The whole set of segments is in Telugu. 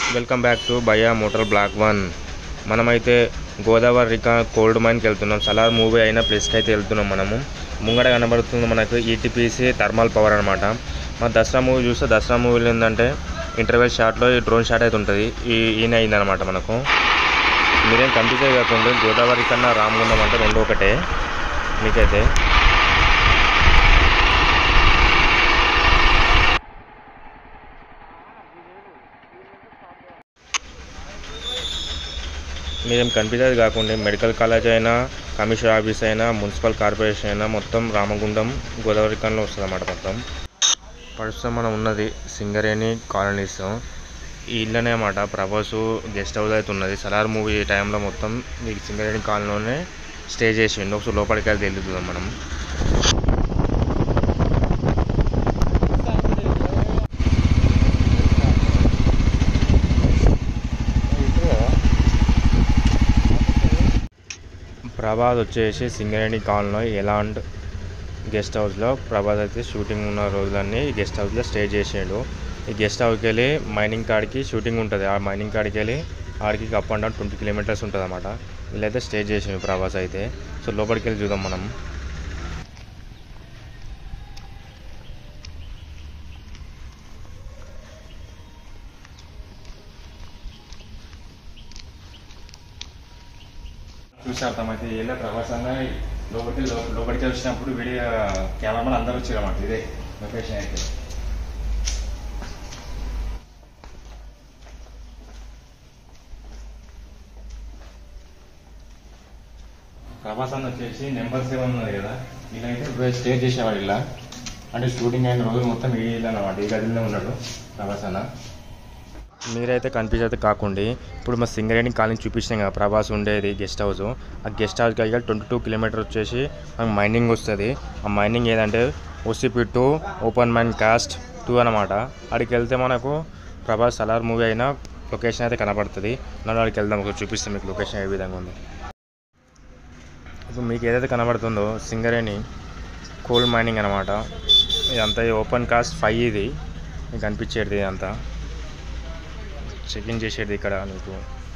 వెల్కమ్ బ్యాక్ టు బయా మోటార్ బ్లాక్ వన్ మనమైతే గోదావరి రికా కోల్డ్ మైన్కి వెళ్తున్నాం సలార్ మూవీ అయిన ప్లేస్కి అయితే వెళ్తున్నాం మనము ముంగడ కనబడుతుంది మనకు ఈటీపీసీ థర్మల్ పవర్ అనమాట మన దసరా మూవీ చూస్తే దసరా మూవీలో ఏంటంటే ఇంటర్వెల్ షాట్లో ఈ డ్రోన్ షాట్ అయితే ఉంటుంది ఈ ఈయన అయిందనమాట మనకు మీరేం కన్ఫ్యూజ్ అయ్యి కాకుండా గోదావరి కన్నా రామగుండం అంటే రెండు ఒకటే మీకైతే మీరేం కనిపించేది కాకుండా మెడికల్ కాలేజ్ అయినా కమిషనర్ ఆఫీస్ అయినా మున్సిపల్ కార్పొరేషన్ అయినా మొత్తం రామగుండం గోదావరి కన్లో వస్తుంది అన్నమాట మొత్తం ప్రస్తుతం మనం ఉన్నది సింగరేణి కాలనీస్ ఈ ఇల్లనే అన్నమాట ప్రభాసు గెస్ట్ హౌస్ అయితే ఉన్నది సలార్ మూవీ టైంలో మొత్తం మీకు సింగరేణి కాలనీలోనే స్టే చేసిండు ఒకసారి లోపలికి వెళ్తే వెళ్తున్నాం మనం ప్రభాస్ వచ్చేసి సింగరేణి కాలనీలో ఎలాండ్ గెస్ట్ హౌస్లో ప్రభాస్ అయితే షూటింగ్ ఉన్న రోజులన్నీ ఈ గెస్ట్ హౌస్లో స్టే చేసాడు ఈ గెస్ట్ హౌస్కి వెళ్ళి మైనింగ్ కాడికి షూటింగ్ ఉంటుంది ఆ మైనింగ్ కాడికి వెళ్ళి ఆడికి up and down twenty kilometres ఉంటుంది అనమాట వీళ్ళైతే స్టే చేసిండు ప్రభాస్ అయితే సో లోపలికి వెళ్ళి చూద్దాం మనం చూసి అర్థమైతే వెళ్ళే ప్రవాసంగా లోపలికి లో- లోపలికి వచ్చినప్పుడు వీడియో కెమెరామెన్ అందరూ వచ్చారన్నమాట ఇదే లొకేషన్ అయితే ప్రభాస్ అన్న వచ్చేసి నెంబర్ సెవెన్ ఉన్నది కదా వీళ్ళైతే స్టే చేసేవాడు ఇలా అంటే షూటింగ్ అయిన రోజులు మొత్తం ఈ ఇల్లు అన్నమాట ఈ గదిలో ఉన్నాడు ప్రభాస్ అన్న మీరైతే కనిపించేది కాకుండా ఇప్పుడు మా సింగరేణి కాలనీ చూపించినాం కదా ప్రభాస్ ఉండేది గెస్ట్ హౌస్ ఆ గెస్ట్ హౌస్కి వెళ్ళి ట్వంటీ టూ కిలోమీటర్ వచ్చేసి మనకు మైనింగ్ వస్తుంది ఆ మైనింగ్ ఏదంటే OCP two open mine cast two అనమాట అక్కడికి వెళ్తే మనకు ప్రభాస్ సలార్ మూవీ అయినా లొకేషన్ అయితే కనబడుతుంది నన్ను అక్కడికి వెళ్దాం ఒకటి చూపిస్తాం మీకు లొకేషన్ ఏ విధంగా ఉంది ఇప్పుడు మీకు ఏదైతే కనబడుతుందో సింగరేణి కోల్ మైనింగ్ అనమాట ఇదంతా ఓపెన్ కాస్ట్ ఫైవ్ ఇది మీకు అనిపించేది ఇదంతా చెకింగ్ చేసేది ఇక్కడ మీకు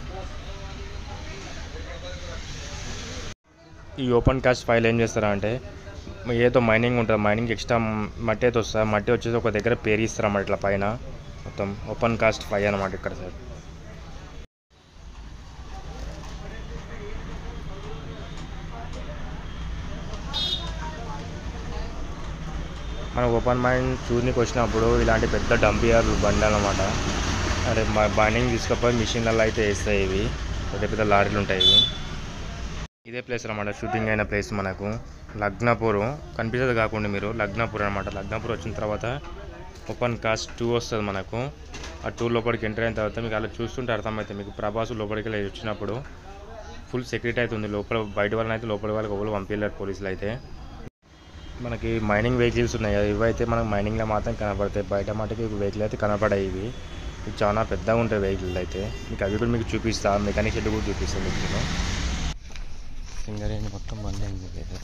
ఈ ఓపెన్ కాస్ట్ ఫైల్ ఏం చేస్తారా అంటే ఏదో మైనింగ్ ఉంటుంది మైనింగ్ ఎక్స్ట్రా మట్టి అయితే వస్తుంది మట్టి వచ్చేసి ఒక దగ్గర పేరిస్తారు అన్నమాట ఇట్లా పైన మొత్తం ఓపెన్ కాస్ట్ ఫైవ్ అనమాట ఇక్కడ సార్ మనం ఓపెన్ మైండ్ చూడనికి వచ్చినప్పుడు ఇలాంటి పెద్ద డంపియర్ బండి అనమాట అంటే మైనింగ్ తీసుకపోయి మిషన్లలో అయితే వేస్తాయి ఇవి పెద్ద పెద్ద లారీలు ఉంటాయి ఇవి ఇదే ప్లేస్ అనమాట షూటింగ్ అయిన ప్లేస్ మనకు లగ్నాపూర్ కనిపించదు కాకుండా మీరు లగ్నాపూర్ అనమాట లగ్నాపూర్ వచ్చిన తర్వాత ఓపెన్ కాస్ట్ టూ వస్తుంది మనకు ఆ టూ లోపలికి ఎంటర్ అయిన తర్వాత మీకు అలా చూస్తుంటే అర్థమవుతుంది మీకు ప్రభాస్ లోపలికి వెళ్ళి వచ్చినప్పుడు ఫుల్ సెక్యూరిటీ అయితే ఉంది లోపల బయట వాళ్ళని అయితే లోపల వాళ్ళకి ఒకరు పంపించలేరు పోలీసులు అయితే మనకి మైనింగ్ వెహికల్స్ ఉన్నాయి కదా ఇవైతే మనకు మైనింగ్లో మాత్రం కనపడతాయి బయట మటుకి వెహికల్ అయితే కనపడాయి ఇవి ఇవి చాలా పెద్దగా ఉంటాయి వెహికల్ అయితే మీకు అవి కూడా మీకు చూపిస్తా మెకానిక్ షెడ్ కూడా చూపిస్తాను మీకు నేను సింగరేణి మొత్తం బండి అయింది ఇదే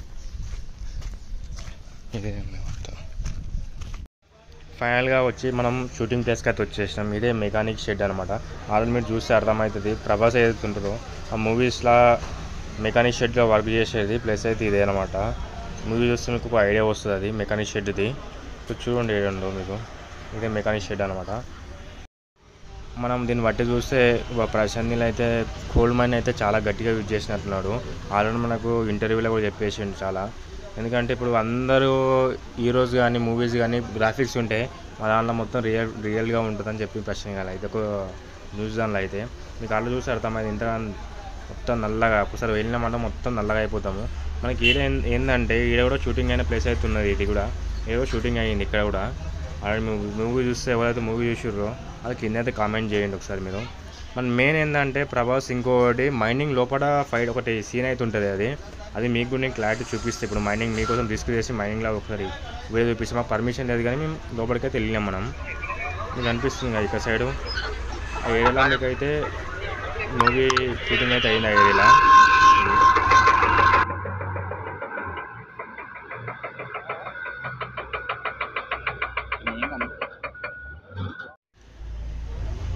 ఇదే ఉంది మొత్తం ఫైనల్గా వచ్చి మనం షూటింగ్ ప్లేస్కి అయితే వచ్చేసినాం ఇదే మెకానిక్ షెడ్ అనమాట ఆల్రెడీ మీరు చూస్తే అర్థమవుతుంది ప్రభాస్ ఏదైతే ఉంటుందో ఆ మూవీస్లో మెకానిక్ షెడ్లో వర్క్ చేసేది ప్లేస్ అయితే ఇదే అనమాట మూవీ చూస్తే మీకు ఒక ఐడియా వస్తుంది అది మెకానిక్ షెడ్ది సో చూడండి ఏడండు మీకు ఇదే మెకానిక్ షెడ్ అనమాట మనం దీన్ని బట్టి చూస్తే ఒక ప్రశాంత్ నీల్ అయితే కోల్డ్ మైన్ అయితే చాలా గట్టిగా యూజ్ చేసినట్టున్నాడు ఆల్రెడీ మనకు ఇంటర్వ్యూలో కూడా చెప్పేసిండు చాలా ఎందుకంటే ఇప్పుడు అందరూ హీరోస్ కానీ మూవీస్ కానీ గ్రాఫిక్స్ ఉంటే మా దాంట్లో మొత్తం రియల్ రియల్గా ఉంటుందని చెప్పి ప్రశ్న కాదు అయితే ఒక న్యూస్ దానిలో అయితే మీకు అలా చూస్తే అర్థమైంది ఇంత మొత్తం నల్లగా ఒకసారి వెళ్ళినామంటే మొత్తం నల్లగా అయిపోతాము మనకి ఈడ ఏం- ఏందంటే ఈడ కూడా షూటింగ్ అయిన ప్లేస్ అయితే ఉన్నది ఇది కూడా ఏదో షూటింగ్ అయ్యింది ఇక్కడ కూడా ఆల్రెడీ మూవీ మూవీ చూస్తే ఎవరైతే మూవీ చూసిర్రో అది కింద అయితే కామెంట్ చేయండి ఒకసారి మీరు మన మెయిన్ ఏంటంటే ప్రభాస్ ఇంకోటి మైనింగ్ లోపల ఫైట్ ఒకటి సీన్ అయితే ఉంటుంది అది అది మీకు కూడా నేను క్లారిటీ చూపిస్తే ఇప్పుడు మైనింగ్ మీకోసం రిస్క్ చేసి మైనింగ్లో ఒకసారి వీడియో చూపిస్తే మాకు పర్మిషన్ లేదు కానీ మేము లోపలికైతే వెళ్ళినాం మనం మీకు అనిపిస్తుంది కదా ఇక్కడ సైడు ఆ ఏరియాలో మీకు అయితే మూవీ షూటింగ్ అయితే అయింది ఆ ఏరియాలో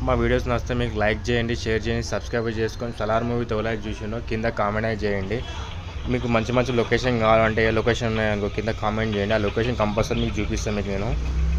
మా వీడియోస్ నచ్చితే మీకు లైక్ చేయండి షేర్ చేయండి సబ్స్క్రైబ్ చేసుకొని సలార్ మూవీ తోలాకి చూసిండో కింద కామెంట్ అయితే చేయండి మీకు మంచి మంచి లొకేషన్ కావాలంటే ఏ లొకేషన్ ఉన్నాయో కింద కామెంట్ చేయండి ఆ లొకేషన్ కంపల్సరీ మీకు చూపిస్తాను మీకు నేను